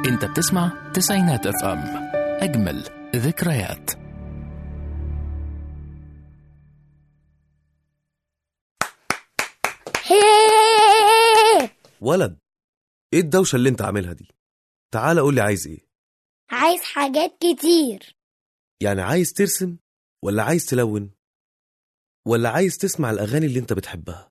انت بتسمع تسعينات اف ام اجمل ذكريات ولد ايه الدوشة اللي انت عاملها دي تعال قول لي عايز ايه عايز حاجات كتير يعني عايز ترسم ولا عايز تلون ولا عايز تسمع الاغاني اللي انت بتحبها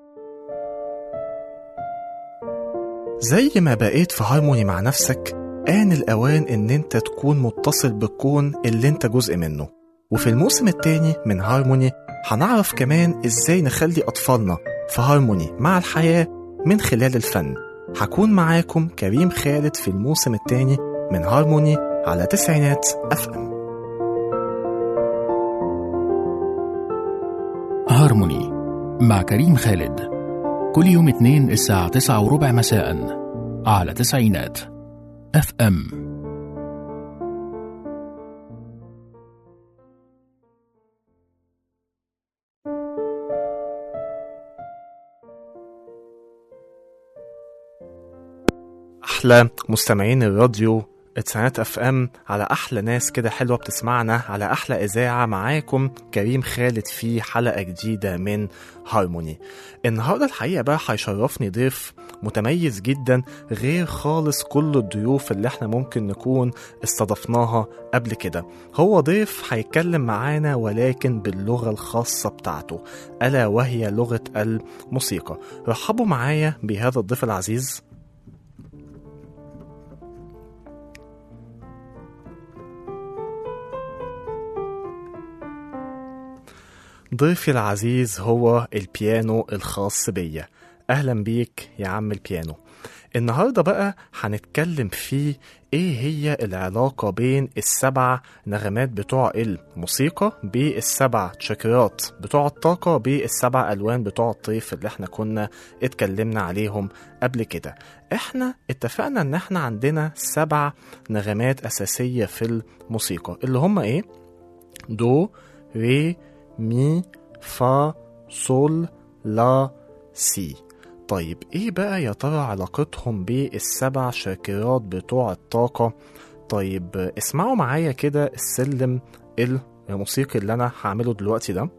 زي ما بقيت في هارموني مع نفسك آن الأوان إن أنت تكون متصل بالكون اللي أنت جزء منه وفي الموسم التاني من هارموني هنعرف كمان إزاي نخلي أطفالنا في هارموني مع الحياة من خلال الفن هكون معاكم كريم خالد في الموسم التاني من هارموني على تسعينات أف أم هارموني مع كريم خالد كل يوم اثنين الساعة تسعة وربع مساء على تسعينات اف ام أحلى مستمعين الراديو تسعينات اف ام على احلى ناس كده حلوه بتسمعنا على احلى اذاعه معاكم كريم خالد في حلقه جديده من هارموني النهارده الحقيقه بقى هيشرفني ضيف متميز جدا غير خالص كل الضيوف اللي احنا ممكن نكون استضفناها قبل كده هو ضيف هيتكلم معانا ولكن باللغه الخاصه بتاعته الا وهي لغه الموسيقى رحبوا معايا بهذا الضيف العزيز ضيفي العزيز هو البيانو الخاص بيا اهلا بيك يا عم البيانو النهارده بقى هنتكلم في ايه هي العلاقه بين السبع نغمات بتوع الموسيقى بالسبع تشكرات بتوع الطاقه بالسبع الوان بتوع الطيف اللي احنا كنا اتكلمنا عليهم قبل كده احنا اتفقنا ان احنا عندنا سبع نغمات اساسيه في الموسيقى اللي هم ايه دو ري مي فا صول لا سي طيب ايه بقى يا ترى علاقتهم بالسبع شاكرات بتوع الطاقة طيب اسمعوا معايا كده السلم الموسيقي اللي انا هعمله دلوقتي ده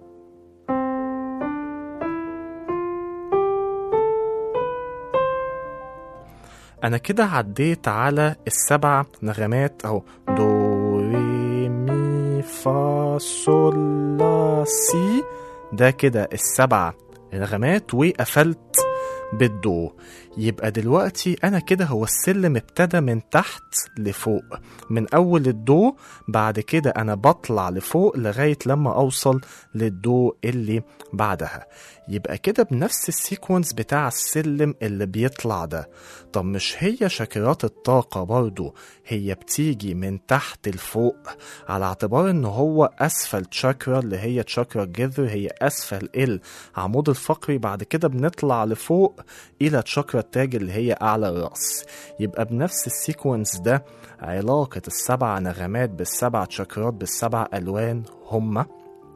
انا كده عديت على السبع نغمات اهو دو ري مي فا صول لا سي ده كده السبع نغمات وقفلت بالدو يبقى دلوقتي انا كده هو السلم ابتدى من تحت لفوق من اول الدو بعد كده انا بطلع لفوق لغايه لما اوصل للدو اللي بعدها يبقى كده بنفس السيكونس بتاع السلم اللي بيطلع ده طب مش هي شاكرات الطاقه برضو هي بتيجي من تحت لفوق على اعتبار ان هو اسفل تشاكرا اللي هي تشاكرا الجذر هي اسفل العمود الفقري بعد كده بنطلع لفوق الى تشاكرا التاج اللي هي اعلى الراس يبقى بنفس السيكونس ده علاقة السبع نغمات بالسبع تشاكرات بالسبع الوان هما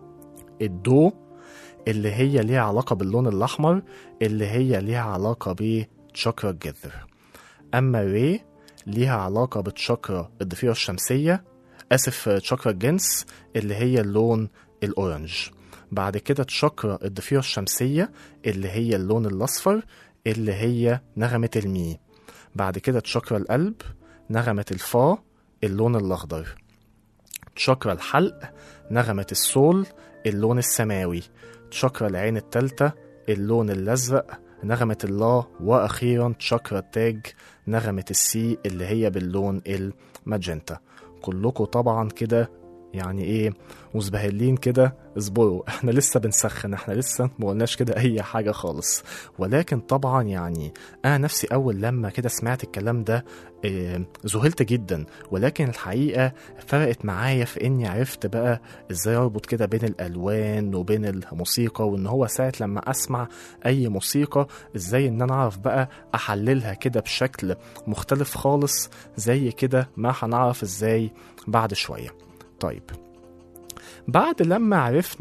الدو اللي هي ليها علاقة باللون الأحمر اللي هي ليها علاقة بتشاكرا الجذر أما ري ليها علاقة بتشاكرا الضفيرة الشمسية آسف تشاكرا الجنس اللي هي اللون الأورنج بعد كده تشاكرا الضفيرة الشمسية اللي هي اللون الأصفر اللي هي نغمة المي بعد كده تشاكرا القلب نغمة الفا اللون الأخضر تشاكرا الحلق نغمة السول اللون السماوي تشاكرا العين التالتة اللون الأزرق نغمة الله وأخيرا تشاكرا التاج نغمة السي اللي هي باللون الماجنتا كلكم طبعا كده يعني ايه مزبهلين كده اصبروا احنا لسه بنسخن احنا لسه ما قلناش كده اي حاجه خالص ولكن طبعا يعني انا نفسي اول لما كده سمعت الكلام ده اه ذهلت جدا ولكن الحقيقه فرقت معايا في اني عرفت بقى ازاي اربط كده بين الالوان وبين الموسيقى وان هو ساعه لما اسمع اي موسيقى ازاي ان انا اعرف بقى احللها كده بشكل مختلف خالص زي كده ما هنعرف ازاي بعد شويه طيب بعد لما عرفنا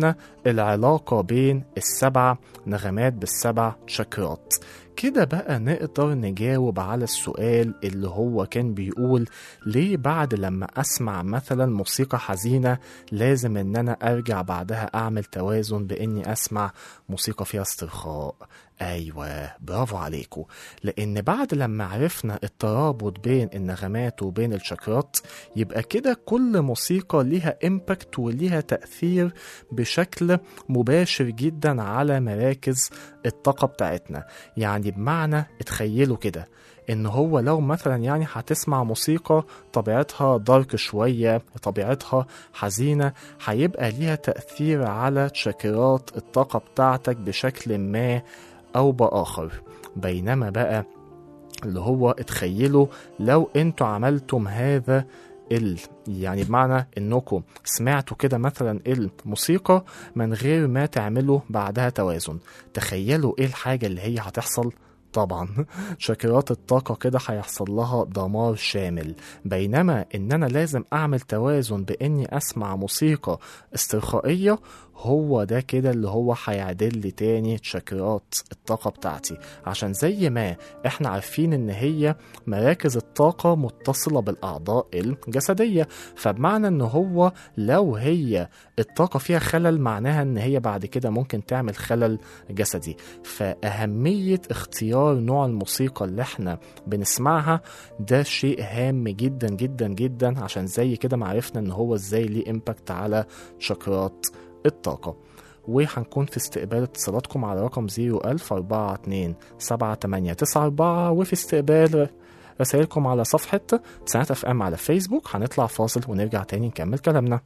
العلاقة بين السبع نغمات بالسبع شكرات كده بقى نقدر نجاوب على السؤال اللي هو كان بيقول ليه بعد لما أسمع مثلا موسيقى حزينة لازم إن أنا أرجع بعدها أعمل توازن بإني أسمع موسيقى فيها استرخاء أيوة برافو عليكم لأن بعد لما عرفنا الترابط بين النغمات وبين الشكرات يبقى كده كل موسيقى ليها امباكت وليها تأثير بشكل مباشر جدا على مراكز الطاقة بتاعتنا يعني بمعنى اتخيلوا كده ان هو لو مثلا يعني هتسمع موسيقى طبيعتها دارك شوية طبيعتها حزينة هيبقى ليها تأثير على شكرات الطاقة بتاعتك بشكل ما أو بآخر بينما بقى اللي هو اتخيلوا لو انتوا عملتم هذا ال يعني بمعنى انكم سمعتوا كده مثلا الموسيقى من غير ما تعملوا بعدها توازن تخيلوا ايه الحاجة اللي هي هتحصل طبعا شكرات الطاقة كده هيحصل لها دمار شامل بينما ان انا لازم اعمل توازن باني اسمع موسيقى استرخائية هو ده كده اللي هو هيعدل لي تاني شكرات الطاقة بتاعتي عشان زي ما احنا عارفين ان هي مراكز الطاقة متصلة بالاعضاء الجسدية فبمعنى ان هو لو هي الطاقة فيها خلل معناها ان هي بعد كده ممكن تعمل خلل جسدي فأهمية اختيار نوع الموسيقى اللي احنا بنسمعها ده شيء هام جدا جدا جدا عشان زي كده ما عرفنا ان هو ازاي ليه امباكت على شكرات الطاقة وهنكون في استقبال اتصالاتكم على رقم 01042 7894 وفي استقبال رسائلكم على صفحة تسعات اف ام على فيسبوك هنطلع فاصل ونرجع تاني نكمل كلامنا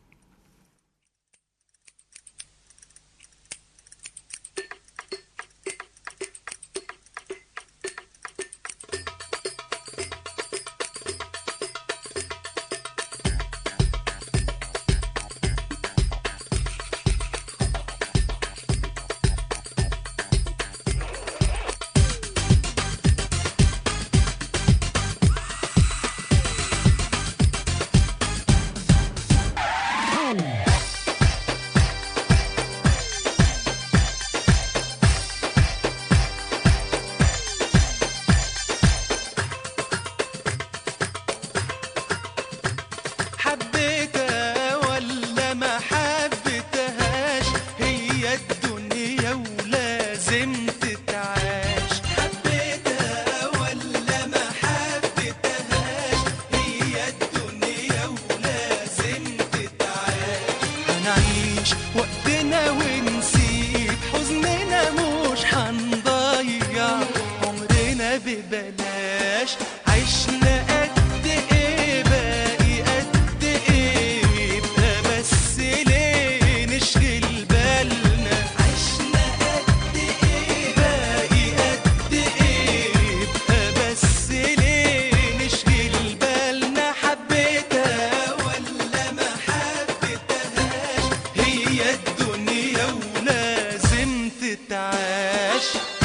حبيتها ولا ما حبيتهاش هي الدنيا ولازم تتعاش حبيتها ولا ما حبيتهاش هي الدنيا ولازم تتعاش هنعيش وقتنا ونسيب حزننا مش هنضيع عمرنا ببلاش عشنا قد ايه باقي قد ايه يبقى بس ليه نشغل بالنا عشنا قد ايه باقي قد ايه يبقى بس ليه نشغل بالنا حبيتها ولا ما حبيتهاش هي الدنيا ولازم تتعاش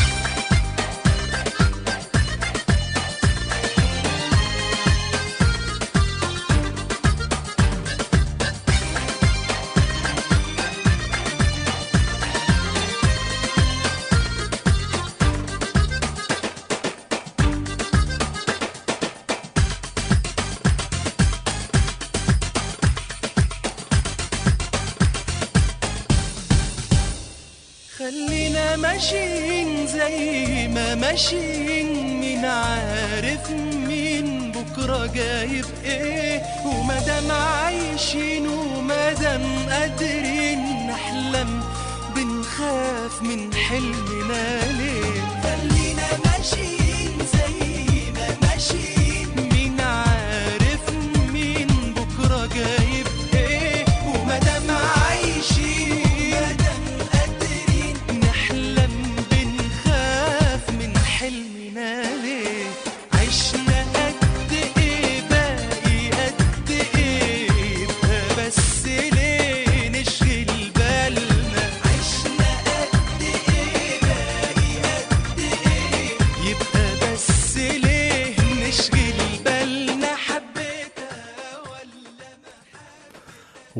خلينا ماشيين زي ما ماشيين مين عارف مين بكرة جايب ايه ومادام عايشين ومادام قادرين نحلم بنخاف من حلمنا ليه خلينا ماشيين زي ما ماشيين مين عارف مين بكرة جايب ايه ومادام عايشين مادام قادرين نحلم بنخاف من حلمنا ليه عشنا قد ايه باقي قد ايه يبقى بس ليه نشغل بالنا عشنا قد ايه باقي قد ايه يبقى بس ليه نشغل بالنا حبيتها ولا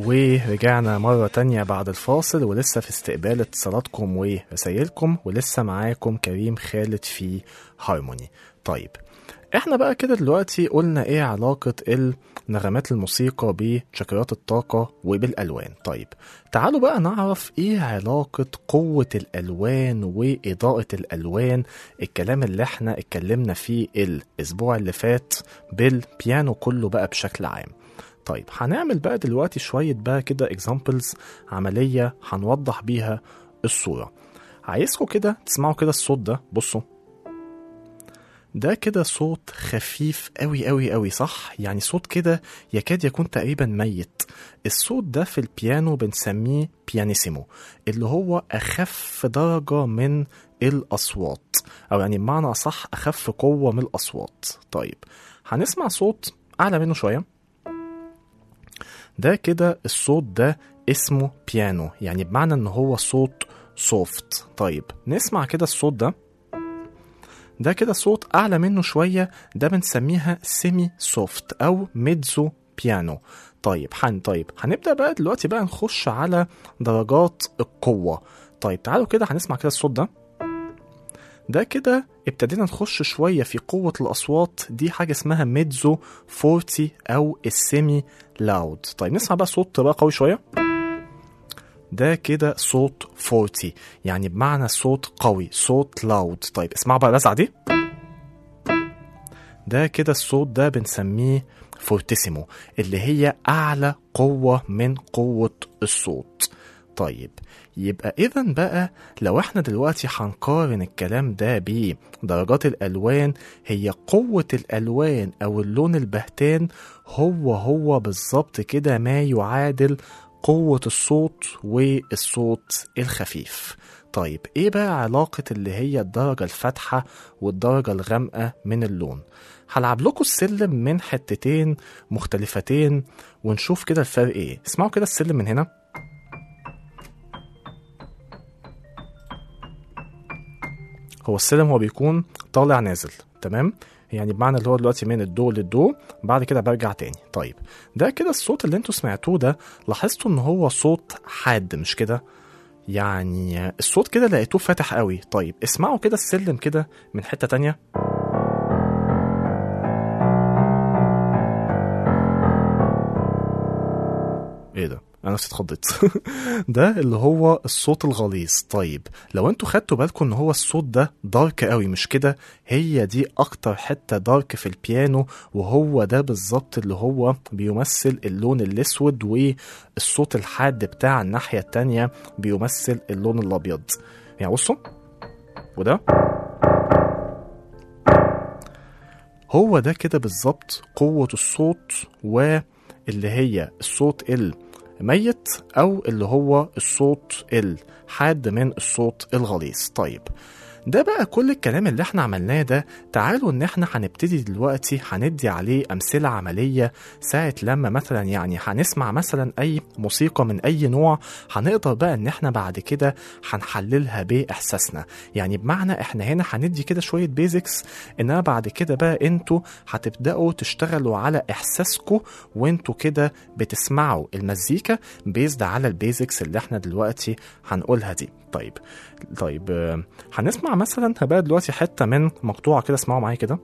ورجعنا مرة تانية بعد الفاصل ولسه في استقبال اتصالاتكم ورسايلكم ولسه معاكم كريم خالد في هارموني طيب احنا بقى كده دلوقتي قلنا ايه علاقة النغمات الموسيقى بشكرات الطاقة وبالألوان طيب تعالوا بقى نعرف ايه علاقة قوة الألوان وإضاءة الألوان الكلام اللي احنا اتكلمنا فيه الأسبوع اللي فات بالبيانو كله بقى بشكل عام طيب هنعمل بقى دلوقتي شوية بقى كده examples عملية هنوضح بيها الصورة عايزكم كده تسمعوا كده الصوت ده بصوا ده كده صوت خفيف قوي قوي قوي صح يعني صوت كده يكاد يكون تقريبا ميت الصوت ده في البيانو بنسميه بيانيسيمو اللي هو اخف درجة من الاصوات او يعني بمعنى اصح اخف قوة من الاصوات طيب هنسمع صوت اعلى منه شوية ده كده الصوت ده اسمه بيانو يعني بمعنى ان هو صوت سوفت طيب نسمع كده الصوت ده ده كده صوت اعلى منه شويه ده بنسميها سيمي سوفت او ميدزو بيانو طيب حن طيب هنبدا بقى دلوقتي بقى نخش على درجات القوه طيب تعالوا كده هنسمع كده الصوت ده ده كده ابتدينا نخش شويه في قوه الاصوات دي حاجه اسمها ميدزو فورتي او السيمي لاود طيب نسمع بقى صوت بقى قوي شويه ده كده صوت فورتي يعني بمعنى صوت قوي صوت لاود طيب اسمعوا بقى الرزعه دي ده كده الصوت ده بنسميه فورتيسيمو اللي هي اعلى قوه من قوه الصوت طيب يبقى اذا بقى لو احنا دلوقتي هنقارن الكلام ده بدرجات الالوان هي قوه الالوان او اللون البهتان هو هو بالظبط كده ما يعادل قوة الصوت والصوت الخفيف طيب ايه بقى علاقة اللي هي الدرجة الفاتحة والدرجة الغامقة من اللون هلعب لكم السلم من حتتين مختلفتين ونشوف كده الفرق ايه اسمعوا كده السلم من هنا هو السلم هو بيكون طالع نازل تمام يعني بمعنى اللي هو دلوقتي من الدو للدو بعد كده برجع تاني طيب ده كده الصوت اللي انتوا سمعتوه ده لاحظتوا ان هو صوت حاد مش كده يعني الصوت كده لقيتوه فاتح قوي طيب اسمعوا كده السلم كده من حتة تانية ايه ده انا نفسي اتخضيت ده اللي هو الصوت الغليظ طيب لو انتوا خدتوا بالكم ان هو الصوت ده دارك قوي مش كده هي دي اكتر حته دارك في البيانو وهو ده بالظبط اللي هو بيمثل اللون الاسود والصوت الحاد بتاع الناحيه التانية بيمثل اللون الابيض يعني بصوا وده هو ده كده بالظبط قوه الصوت واللي هي الصوت ال ميت او اللي هو الصوت الحاد من الصوت الغليظ طيب ده بقى كل الكلام اللي احنا عملناه ده تعالوا ان احنا هنبتدي دلوقتي هندي عليه امثله عمليه ساعه لما مثلا يعني هنسمع مثلا اي موسيقى من اي نوع هنقدر بقى ان احنا بعد كده هنحللها باحساسنا يعني بمعنى احنا هنا هندي كده شويه بيزكس انما بعد كده بقى انتوا هتبداوا تشتغلوا على احساسكم وانتوا كده بتسمعوا المزيكا بيزد على البيزكس اللي احنا دلوقتي هنقولها دي طيب طيب آه، هنسمع مثلا بقى دلوقتي حته من مقطوعه كده اسمعوا معايا كده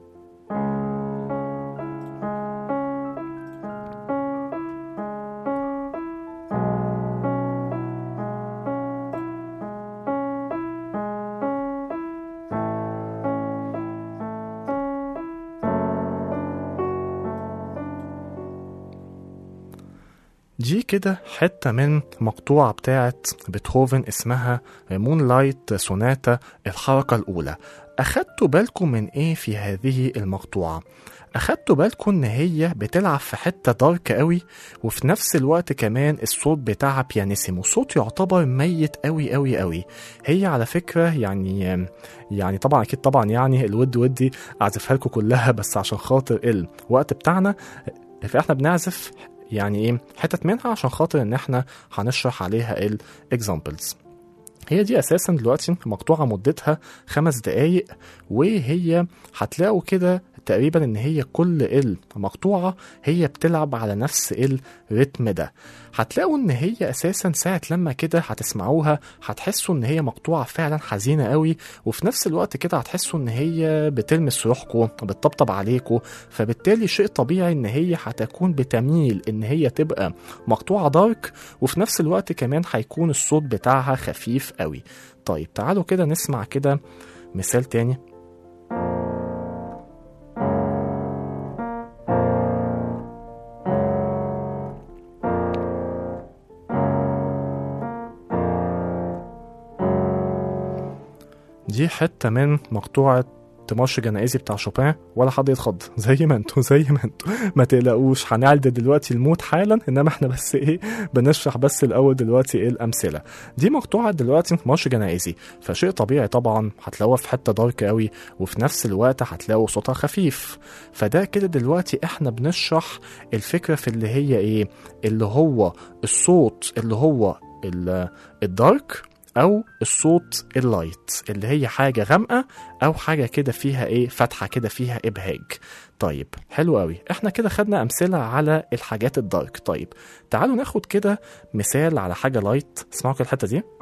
دي كده حتة من مقطوعة بتاعت بيتهوفن اسمها مون لايت سوناتا الحركة الأولى أخدتوا بالكم من إيه في هذه المقطوعة؟ أخدتوا بالكم إن هي بتلعب في حتة دارك قوي وفي نفس الوقت كمان الصوت بتاعها بيانيسيمو صوت يعتبر ميت قوي قوي قوي هي على فكرة يعني يعني طبعا أكيد طبعا يعني الود ودي أعزفها لكم كلها بس عشان خاطر الوقت بتاعنا فاحنا بنعزف يعني ايه حتت منها عشان خاطر ان احنا هنشرح عليها الاكزامبلز هي دي اساسا دلوقتي مقطوعه مدتها خمس دقايق وهي هتلاقوا كده تقريبا ان هي كل المقطوعه هي بتلعب على نفس الريتم ده هتلاقوا ان هي اساسا ساعه لما كده هتسمعوها هتحسوا ان هي مقطوعه فعلا حزينه قوي وفي نفس الوقت كده هتحسوا ان هي بتلمس روحكم بتطبطب عليكم فبالتالي شيء طبيعي ان هي هتكون بتميل ان هي تبقى مقطوعه دارك وفي نفس الوقت كمان هيكون الصوت بتاعها خفيف قوي طيب تعالوا كده نسمع كده مثال تاني دي حته من مقطوعه مارش جنائزي بتاع شوبان ولا حد يتخض زي ما انتوا زي ما انتوا ما تقلقوش هنعد دلوقتي الموت حالا انما احنا بس ايه بنشرح بس الاول دلوقتي ايه الامثله دي مقطوعه دلوقتي مارش جنائزي فشيء طبيعي طبعا هتلاقوها في حته دارك قوي وفي نفس الوقت هتلاقوا صوتها خفيف فده كده دلوقتي احنا بنشرح الفكره في اللي هي ايه اللي هو الصوت اللي هو ال- الدارك او الصوت اللايت اللي هي حاجه غامقه او حاجه كده فيها ايه فتحه كده فيها ابهاج طيب حلو قوي احنا كده خدنا امثله على الحاجات الدارك طيب تعالوا ناخد كده مثال على حاجه لايت اسمعوا كده الحته دي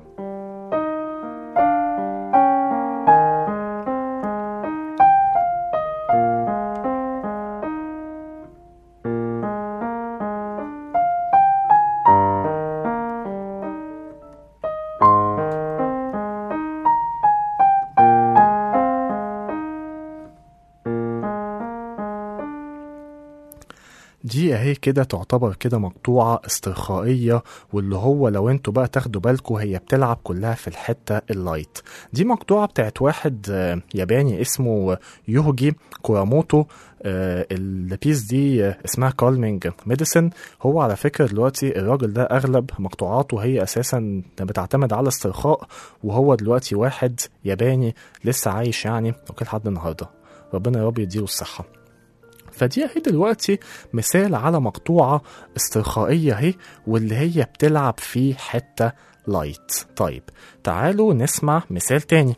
دي اهي كده تعتبر كده مقطوعة استرخائية واللي هو لو انتوا بقى تاخدوا بالكم هي بتلعب كلها في الحتة اللايت دي مقطوعة بتاعت واحد آه، ياباني اسمه يوهجي كوراموتو آه، البيس دي آه، اسمها كالمينج ميديسن هو على فكرة دلوقتي الراجل ده اغلب مقطوعاته هي اساسا بتعتمد على استرخاء وهو دلوقتي واحد ياباني لسه عايش يعني وكل لحد النهارده ربنا يا رب يديله الصحه فدي اهي دلوقتي مثال على مقطوعة استرخائية اهي واللي هي بتلعب في حتة لايت طيب تعالوا نسمع مثال تاني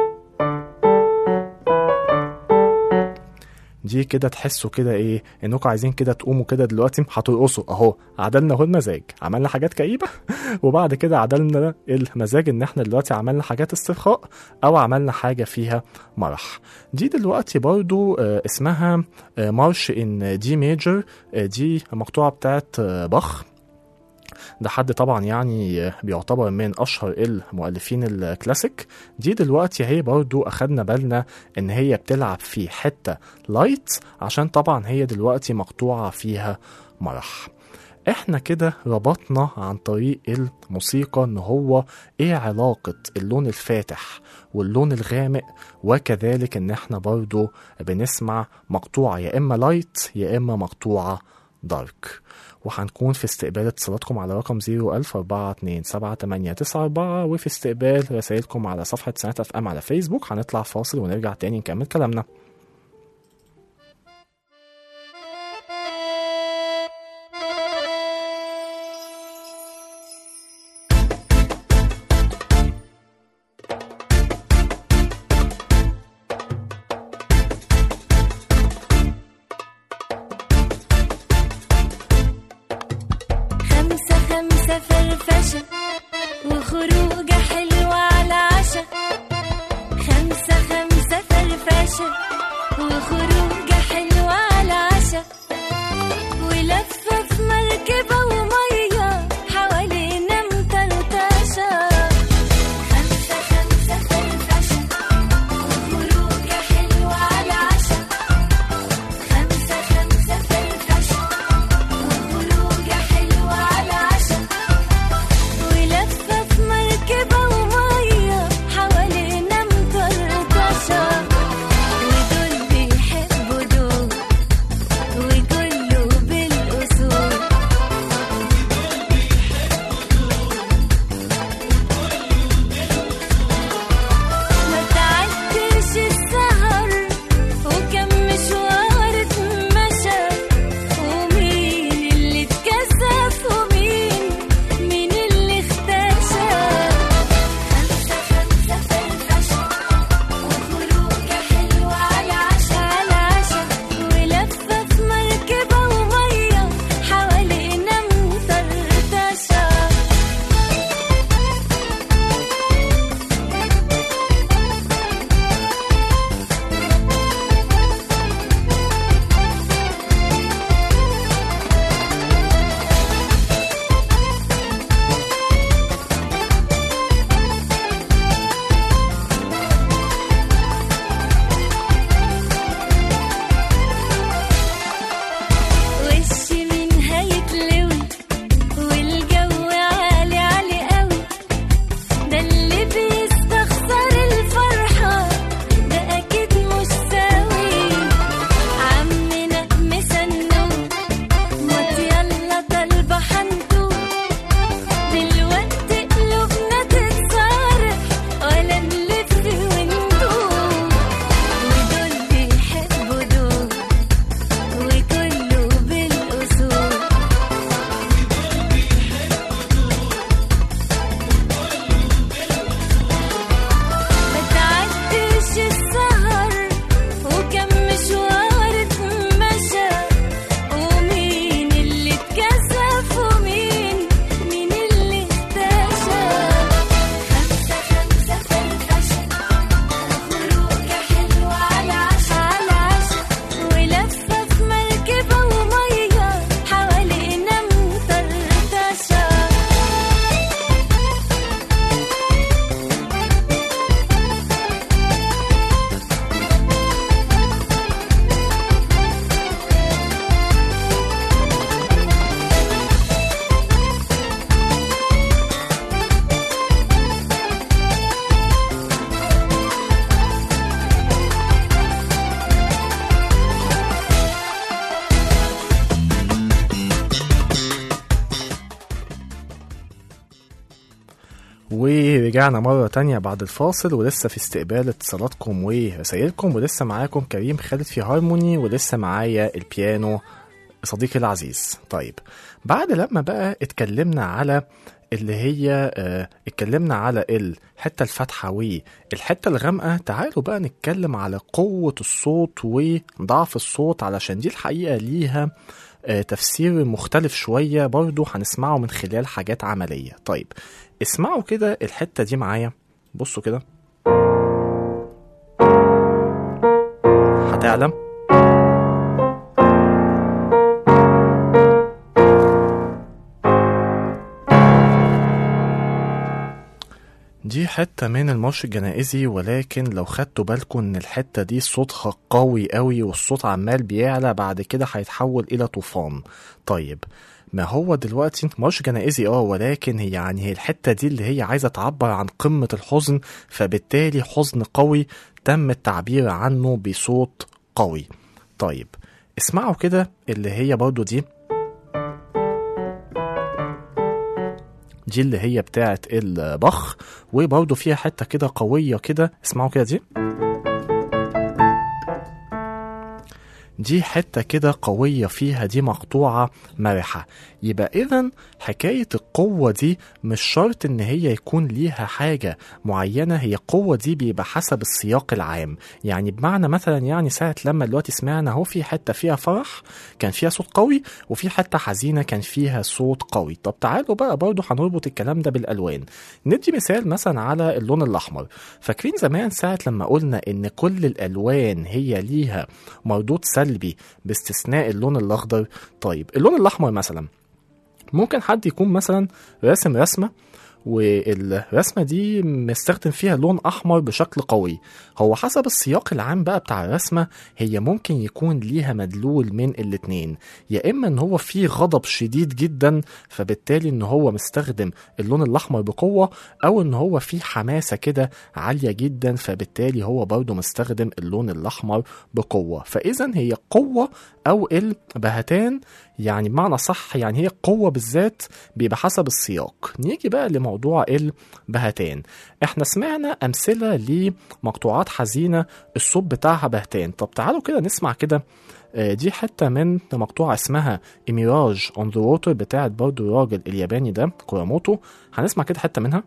دي كده تحسوا كده ايه انكم عايزين كده تقوموا كده دلوقتي هترقصوا اهو عدلنا اهو المزاج عملنا حاجات كئيبه وبعد كده عدلنا المزاج ان احنا دلوقتي عملنا حاجات استرخاء او عملنا حاجه فيها مرح دي دلوقتي برضو آه، اسمها آه، مارش ان دي ميجر آه، دي مقطوعه بتاعت آه، باخ ده حد طبعا يعني بيعتبر من اشهر المؤلفين الكلاسيك دي دلوقتي هي برضو اخدنا بالنا ان هي بتلعب في حته لايت عشان طبعا هي دلوقتي مقطوعه فيها مرح احنا كده ربطنا عن طريق الموسيقى ان هو ايه علاقة اللون الفاتح واللون الغامق وكذلك ان احنا برضو بنسمع مقطوعة يا اما لايت يا اما مقطوعة دارك وهنكون في استقبال اتصالاتكم على رقم 010427894 وفي استقبال رسائلكم على صفحة سنة اف ام على فيسبوك هنطلع فاصل ونرجع تاني نكمل كلامنا خمسة خمسة فرفشة وخروجة حلوة على عشا خمسة خمسة فرفشة وخروجة حلوة على عشا ولفة في مركبة ومية حوالينا مطرطشة خمسة خمسة فرفشة وخروجة حلوة على عشا خمسة خمسة فرفشة وخروجة حلوة على عشا ولفة في مركبة ومية حوالينا مطرطشة ودول بيحبوا ورجعنا مرة تانية بعد الفاصل ولسه في استقبال اتصالاتكم ورسايلكم ولسه معاكم كريم خالد في هارموني ولسه معايا البيانو صديقي العزيز طيب بعد لما بقى اتكلمنا على اللي هي اه اتكلمنا على الحتة الفاتحة والحتة الغامقة تعالوا بقى نتكلم على قوة الصوت وضعف الصوت علشان دي الحقيقة ليها اه تفسير مختلف شوية برضو هنسمعه من خلال حاجات عملية طيب اسمعوا كده الحتة دي معايا بصوا كده هتعلم دي حتة من المارش الجنائزي ولكن لو خدتوا بالكم ان الحتة دي صوتها قوي قوي والصوت عمال بيعلى بعد كده هيتحول الى طوفان طيب ما هو دلوقتي مارش جنائزي اه ولكن هي يعني هي الحتة دي اللي هي عايزة تعبر عن قمة الحزن فبالتالي حزن قوي تم التعبير عنه بصوت قوي طيب اسمعوا كده اللي هي برضو دي دي اللي هي بتاعة البخ وبرضه فيها حتة كده قوية كده اسمعوا كده دي دي حتة كده قوية فيها دي مقطوعة مرحة يبقى إذا حكاية القوة دي مش شرط إن هي يكون ليها حاجة معينة هي القوة دي بيبقى حسب السياق العام يعني بمعنى مثلا يعني ساعة لما دلوقتي سمعنا اهو في حتة فيها فرح كان فيها صوت قوي وفي حتة حزينة كان فيها صوت قوي طب تعالوا بقى برضه هنربط الكلام ده بالألوان ندي مثال مثلا على اللون الأحمر فاكرين زمان ساعة لما قلنا إن كل الألوان هي ليها مردود سلبي باستثناء اللون الأخضر طيب اللون الأحمر مثلا ممكن حد يكون مثلا راسم رسمة والرسمة دي مستخدم فيها لون أحمر بشكل قوي هو حسب السياق العام بقى بتاع الرسمة هي ممكن يكون ليها مدلول من الاتنين يا إما إن هو فيه غضب شديد جدا فبالتالي إن هو مستخدم اللون الأحمر بقوة أو إن هو فيه حماسة كده عالية جدا فبالتالي هو برضه مستخدم اللون الأحمر بقوة فإذا هي قوة أو البهتان يعني بمعنى صح يعني هي قوة بالذات بيبقى حسب السياق نيجي بقى لموضوع البهتان احنا سمعنا أمثلة لمقطوعات حزينة الصوت بتاعها بهتان طب تعالوا كده نسمع كده دي حتة من مقطوعة اسمها إميراج اون ذا ووتر بتاعت برضو الراجل الياباني ده كوراموتو هنسمع كده حتة منها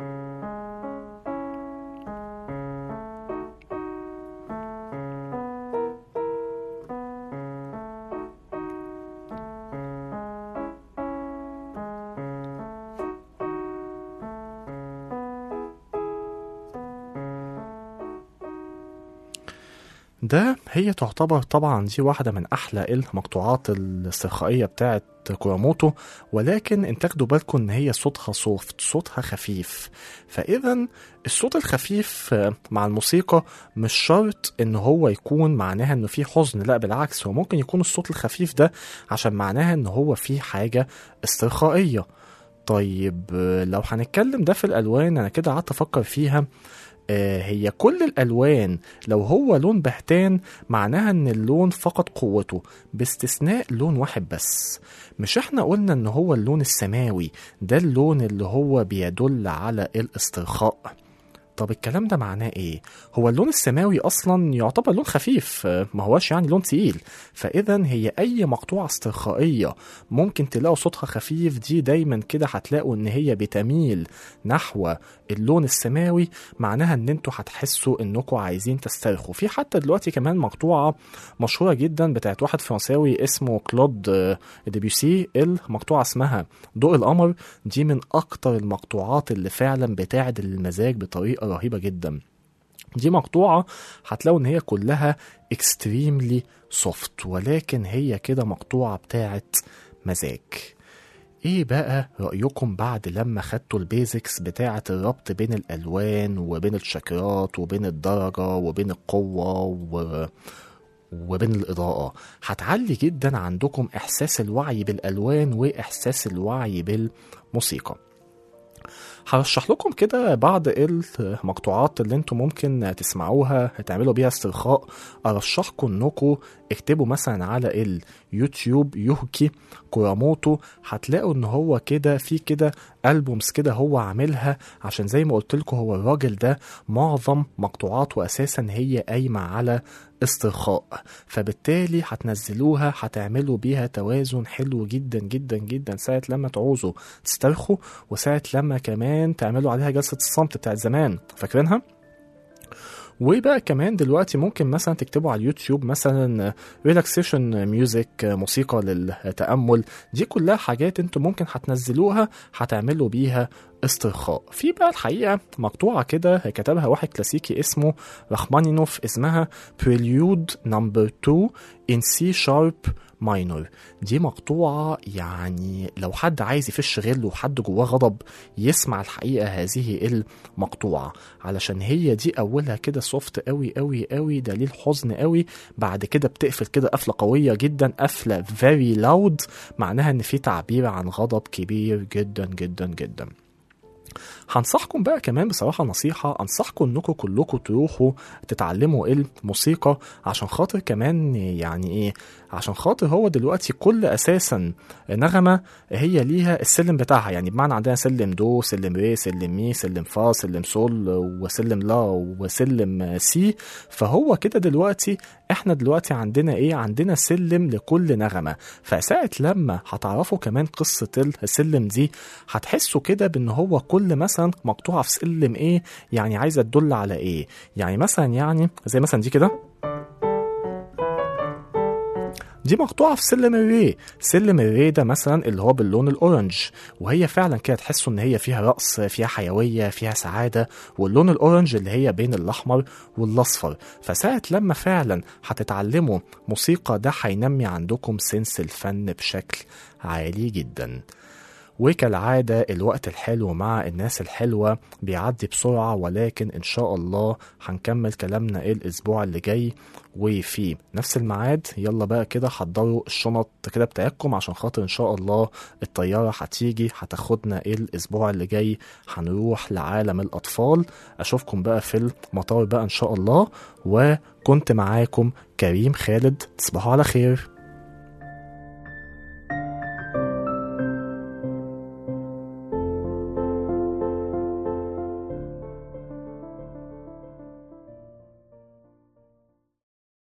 ده هي تعتبر طبعا دي واحدة من أحلى المقطوعات الاسترخائية بتاعت كوراموتو ولكن ان تاخدوا بالكم ان هي صوتها سوفت صوتها خفيف فاذا الصوت الخفيف مع الموسيقى مش شرط ان هو يكون معناها انه في حزن لا بالعكس هو ممكن يكون الصوت الخفيف ده عشان معناها ان هو في حاجة استرخائية طيب لو هنتكلم ده في الالوان انا كده قعدت افكر فيها هي كل الالوان لو هو لون بهتان معناها ان اللون فقد قوته باستثناء لون واحد بس مش احنا قلنا ان هو اللون السماوي ده اللون اللي هو بيدل على الاسترخاء طب الكلام ده معناه ايه هو اللون السماوي اصلا يعتبر لون خفيف ما هوش يعني لون تقيل فاذا هي اي مقطوعه استرخائيه ممكن تلاقوا صوتها خفيف دي دايما كده هتلاقوا ان هي بتميل نحو اللون السماوي معناها ان انتوا هتحسوا انكم عايزين تسترخوا في حتى دلوقتي كمان مقطوعه مشهوره جدا بتاعت واحد فرنساوي اسمه كلود ديبيوسي المقطوعه اسمها ضوء القمر دي من اكتر المقطوعات اللي فعلا بتعدل المزاج بطريقه رهيبه جدا دي مقطوعة هتلاقوا ان هي كلها اكستريملي سوفت ولكن هي كده مقطوعة بتاعت مزاج ايه بقى رأيكم بعد لما خدتوا البيزكس بتاعة الربط بين الألوان وبين الشكرات وبين الدرجة وبين القوة و... وبين الإضاءة هتعلي جدا عندكم إحساس الوعي بالألوان وإحساس الوعي بالموسيقى هرشح لكم كده بعض المقطوعات اللي انتم ممكن تسمعوها تعملوا بيها استرخاء ارشحكم انكم اكتبوا مثلا على اليوتيوب يوكي كوراموتو هتلاقوا ان هو كده في كده البومز كده هو عاملها عشان زي ما قلت لكم هو الراجل ده معظم مقطوعاته اساسا هي قايمه على استرخاء فبالتالي هتنزلوها هتعملوا بيها توازن حلو جدا جدا جدا ساعة لما تعوزوا تسترخوا وساعة لما كمان تعملوا عليها جلسة الصمت بتاعت زمان فاكرينها؟ وبقى كمان دلوقتي ممكن مثلا تكتبوا على اليوتيوب مثلا ريلاكسيشن ميوزك موسيقى للتأمل دي كلها حاجات انتوا ممكن هتنزلوها هتعملوا بيها استرخاء في بقى الحقيقة مقطوعة كده كتبها واحد كلاسيكي اسمه رحمانينوف اسمها Prelude Number 2 in C Sharp Minor دي مقطوعة يعني لو حد عايز يفش غل وحد جواه غضب يسمع الحقيقة هذه المقطوعة علشان هي دي أولها كده سوفت قوي قوي قوي دليل حزن قوي بعد كده بتقفل كده قفلة قوية جدا قفلة very loud معناها إن في تعبير عن غضب كبير جدا جدا جدا هنصحكم بقى كمان بصراحة نصيحة أنصحكم إنكم كلكم تروحوا تتعلموا الموسيقى عشان خاطر كمان يعني إيه عشان خاطر هو دلوقتي كل أساسا نغمة هي ليها السلم بتاعها يعني بمعنى عندنا سلم دو سلم ري سلم مي سلم فا سلم سول وسلم لا وسلم سي فهو كده دلوقتي احنا دلوقتي عندنا ايه عندنا سلم لكل نغمة فساعة لما هتعرفوا كمان قصة السلم دي هتحسوا كده بان هو كل مثلا مقطوعة في سلم ايه يعني عايزة تدل على ايه يعني مثلا يعني زي مثلا دي كده دي مقطوعة في سلم الري سلم الري ده مثلا اللي هو باللون الأورنج وهي فعلا كده تحسوا إن هي فيها رقص فيها حيوية فيها سعادة واللون الأورنج اللي هي بين الأحمر والأصفر فساعة لما فعلا هتتعلموا موسيقى ده هينمي عندكم سنس الفن بشكل عالي جدا وكالعادة الوقت الحلو مع الناس الحلوة بيعدي بسرعة ولكن إن شاء الله هنكمل كلامنا الأسبوع اللي جاي وفي نفس الميعاد يلا بقى كده حضروا الشنط كده بتاعتكم عشان خاطر إن شاء الله الطيارة هتيجي هتاخدنا الأسبوع اللي جاي هنروح لعالم الأطفال أشوفكم بقى في المطار بقى إن شاء الله وكنت معاكم كريم خالد تصبحوا على خير